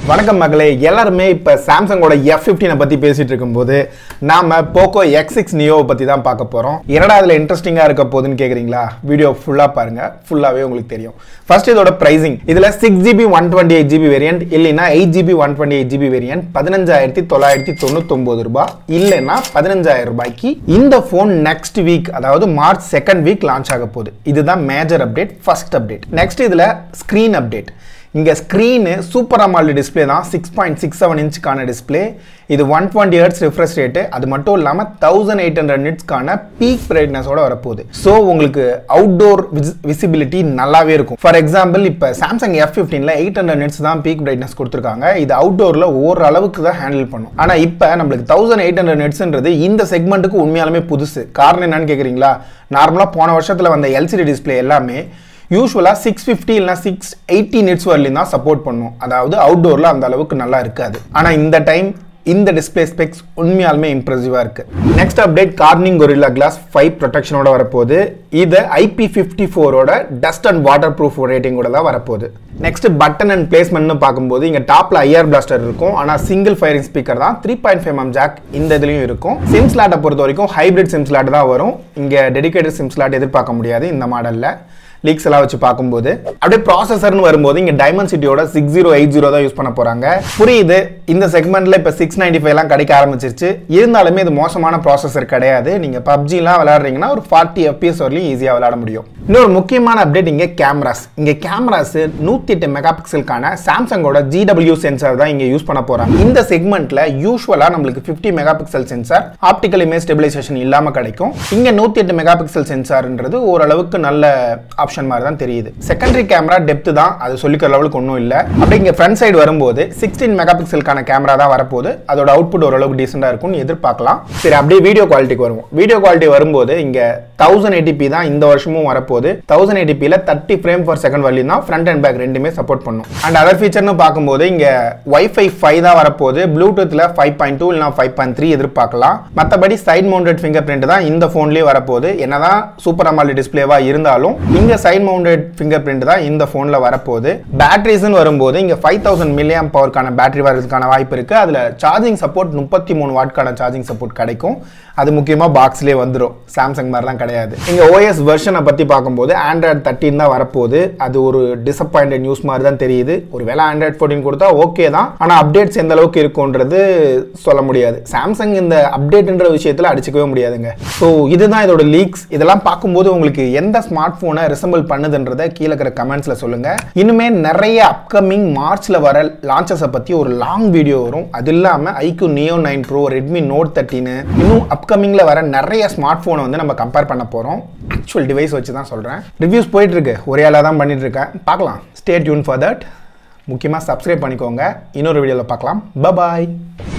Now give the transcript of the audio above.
வணக்கம் மகளே எல்லாருமே இப்போ சாம்சங்கோட எஃப் ஃபிஃப்டீனை பற்றி பேசிட்டு இருக்கும்போது நாம போக்கோ எக்ஸ் சிக்ஸ் நியோவை பற்றி தான் பார்க்க போகிறோம் இரடா அதில் இன்ட்ரெஸ்டிங்காக இருக்க போகுதுன்னு கேட்குறீங்களா வீடியோ ஃபுல்லாக பாருங்க ஃபுல்லாகவே உங்களுக்கு தெரியும் ஃபர்ஸ்ட் இதோட ப்ரைசிங் இதில் six GB one twenty eight GB variant இல்லைன்னா eight GB one twenty eight GB variant பதினஞ்சாயிரத்தி தொள்ளாயிரத்தி தொண்ணூத்தொம்பது ரூபாய் இல்லைன்னா பதினஞ்சாயிரம் ரூபாய்க்கு இந்த ஃபோன் நெக்ஸ்ட் வீக் அதாவது மார்ச் செகண்ட் வீக் லான்ச் ஆக போகுது இதுதான் major update first update next இதில் ஸ்க்ரீன் அப்டேட் இங்கே ஸ்க்ரீனு சூப்பர் அமால்டு டிஸ்பிளே தான் சிக்ஸ் பாயிண்ட் சிக்ஸ் செவன் இன்ச்சுக்கான டிஸ்பிளே இது one twenty hertz refresh rate அது மட்டும் இல்லாமல் தௌசண்ட் எயிட் ஹண்ட்ரட் நிட்ஸ்க்கான பீக் பிரைட்னஸோட வரப்போகுது ஸோ உங்களுக்கு அவுட்டோர் விசிபிலிட்டி நல்லாவே இருக்கும் ஃபார் எக்ஸாம்பிள் இப்போ சாம்சங் எஃப் ஃபிஃப்டீனில் எயிட் ஹண்ட்ரட் நிட்ஸ் தான் பீக் பிரைட்னஸ் கொடுத்துருக்காங்க இது அவுட்டோரில் ஓரளவுக்கு தான் ஹேண்டில் பண்ணும் ஆனால் இப்போ நம்மளுக்கு தௌசண்ட் எயிட் ஹண்ட்ரட் நிட்ஸ்ன்றது இந்த செக்மெண்ட்டுக்கு உண்மையாலுமே புதுசு காரணம் என்னன்னு கேட்குறீங்களா நார்மலாக போன வருஷத்தில் வந்த எல்சிடி டிஸ்பிளே எல்லாமே யூஸ்வலாக சிக்ஸ் ஃபிஃப்டி இல்லைனா சிக்ஸ் எயிட்டி நிட்ஸ் வரலையும் தான் சப்போர்ட் பண்ணும் அதாவது அவுட்டோரில் அந்த அளவுக்கு நல்லா இருக்காது ஆனால் இந்த டைம் இந்த டிஸ்பிளே ஸ்பெக்ஸ் உண்மையாலுமே இம்ப்ரெசிவாக இருக்கு next update Corning Gorilla Glass five ப்ரொடெக்ஷனோட வரப்போகுது இது ஐபி ஃபிஃப்டி ஃபோரோட டஸ்ட் அண்ட் வாட்டர் ப்ரூஃப் ரேட்டிங்கோட தான் வரப்போகுது நெக்ஸ்ட் பட்டன் அண்ட் பிளேஸ்மெண்ட்னு பார்க்கும்போது இங்கே டாப்பில் ஐஆர் பிளாஸ்டர் இருக்கும் ஆனால் சிங்கிள் ஃபயரிங் ஸ்பீக்கர் தான் three point five M jack இந்த இதுலையும் இருக்கும் சிம் ஸ்லாட்டை பொறுத்த வரைக்கும் ஹைப்ரிட் சிம் ஸ்லாட் தான் வரும் இங்கே டெடிகேட்டட் சிம் ஸ்லாட் எதிர்பார்க்க முடியாது இந்த மாடலில் லீக்ஸ் எல்லாம் வச்சு பார்க்கும்போது அப்படியே ப்ராசஸர்னு வரும்போது இங்கே டைமண்ட் சிட்டியோட சிக்ஸ் ஜீரோ எயிட் ஜீரோ தான் யூஸ் பண்ண போகிறாங்க புரியுது இந்த செக்மெண்ட்ல இப்போ சிக்ஸ் நைன்டி ஃபைவ்லாம் கிடைக்க ஆரம்பிச்சிருச்சு இருந்தாலுமே இது மோசமான ப்ராசஸர் கிடையாது நீங்கள் பப்ஜிலாம் விளையாடுறீங்கன்னா ஒரு ஃபார்ட்டி எஃபிஎஸ் வரலையும் ஈஸியாக விளையாட முடியும் இன்னொரு முக்கியமான அப்டேட் இங்கே கேமராஸ் இங்கே கேமராஸ் நூற்றி எட்டு மெகா பிக்சலுக்கான சாம்சங்கோட ஜிடபிள்யூ சென்சார் தான் இங்கே யூஸ் பண்ண போகிறாங்க இந்த செக்மெண்ட்ல யூஸ்வலாக நம்மளுக்கு fifty megapixel sensor optical image stabilisation இல்லாமல் கிடைக்கும் இங்கே நூற்றி எட்டு மெகா பிக்சல் சென்சார்ன்றது ஓரளவுக்கு நல்ல ஆப்ஷன் மாதிரி தான் தெரியுது செகண்டரி கேமரா டெப்த் தான் அது சொல்லிக்கிற லெவலுக்கு ஒன்றும் இல்லை அப்படி இங்கே ஃப்ரண்ட் சைடு வரும்போது சிக்ஸ்டீன் மெகா பிக்சலுக்கான கேமரா தான் வரப்போகுது அதோட அவுட்புட் ஓரளவுக்கு டீசெண்டாக இருக்கும்னு எதிர்பார்க்கலாம் சரி அப்படியே வீடியோ குவாலிட்டிக்கு வருவோம் வீடியோ குவாலிட்டி வரும்போது இங்கே தௌசண்ட் எயிட்டிபி தான் இந்த வருஷமும் வரப்போகுது தௌசண்ட் எயிட்டிபியில் தேர்ட்டி ஃப்ரேம் பர் செகண்ட் வரலையும் தான் ஃப்ரண்ட் அண்ட் பேக் ரெண்டுமே சப்போர்ட் பண்ணும் அண்ட் அதர் ஃபீச்சர்னு பார்க்கும்போது இங்கே வைஃபை ஃபைவ் தான் வரப்போகுது ப்ளூடூத்தில் ஃபைவ் பாயிண்ட் டூ இல்லைனா ஃபைவ் பாயிண்ட் த்ரீ எதிர்பார்க்கலாம் மற்றபடி சைட் மவுண்டட் ஃபிங்கர் பிரிண்ட் தான் இந்த ஃபோன்லேயே வரப்போகுது என்னதான் சூப்பர் அமாலி டிஸ்பிளேவாக இருந்தாலும் இங்கே சைட் மவுண்டட் ஃபிங்கர் பிரிண்ட் தான் இந்த ஃபோனில் வரப்போகுது பேட்டரிஸ்னு வரும்போது இங்கே ஃபைவ் தௌசண்ட் மில்லியம் பவருக்கான பேட்டரி வரதுக்கான வாய்ப்பு இருக்குது அதில் சார்ஜிங் சப்போர்ட் முப்பத்தி மூணு வாட்கான சார்ஜிங் சப்போர்ட் கிடைக்கும் அது முக்கியமாக பாக்ஸ்லேயே வந்துடும் சாம்சங் மாதிரிலாம் கிடையாது இங்கே ஓஎஸ் வெர்ஷனை பற்றி பார்க்கும்போது ஆண்ட்ராய்ட் தேர்ட்டின் தான் வரப்போகுது அது ஒரு டிசப்பாயிண்டட் நியூஸ் மாதிரி தான் தெரியுது ஒரு வேளை ஆண்ட்ராய்ட் ஃபோர்டீன் கொடுத்தா ஓகே தான் ஆனால் அப்டேட்ஸ் எந்த அளவுக்கு இருக்குன்றது சொல்ல முடியாது சாம்சங் இந்த அப்டேட்ன்ற விஷயத்தில் அடிச்சுக்கவே முடியாதுங்க ஸோ இதுதான் இதோட லீக்ஸ் இதெல்லாம் பார்க்கும்போது உங்களுக்கு எந்த ஸ்மார்ட் ஃபோனை ரிசம்பிள் பண்ணுதுன்றதை கீழே இருக்கிற கமெண்ட்ஸில் சொல்லுங்கள் இனிமே நிறைய அப்கமிங் மார்ச்சில் வர லான்ச்சஸை பற்றி ஒரு லாங் வீடியோ வரும் அது இல்லாமல் iQOO Neo nine Pro Redmi Note தேர்ட்டின்னு இன்னும் அப்கமிங்கில் வர நிறைய ஸ்மார்ட் ஃபோனை வந்து நம்ம கம்பேர் பண்ண போகிறோம் ஆக்சுவல் டிவைஸ் வச்சு தான் சொல்கிறேன் ரிவ்யூஸ் போயிட்டு இருக்கு ஒரே ஆளாக தான் பண்ணிட்டு இருக்கேன் பார்க்கலாம் ஸ்டே டியூன் ஃபார் தட் முக்கியமாக சப்ஸ்கிரைப் பண்ணிக்கோங்க இன்னொரு வீடியோவில் பார்க்கலாம் பபாய்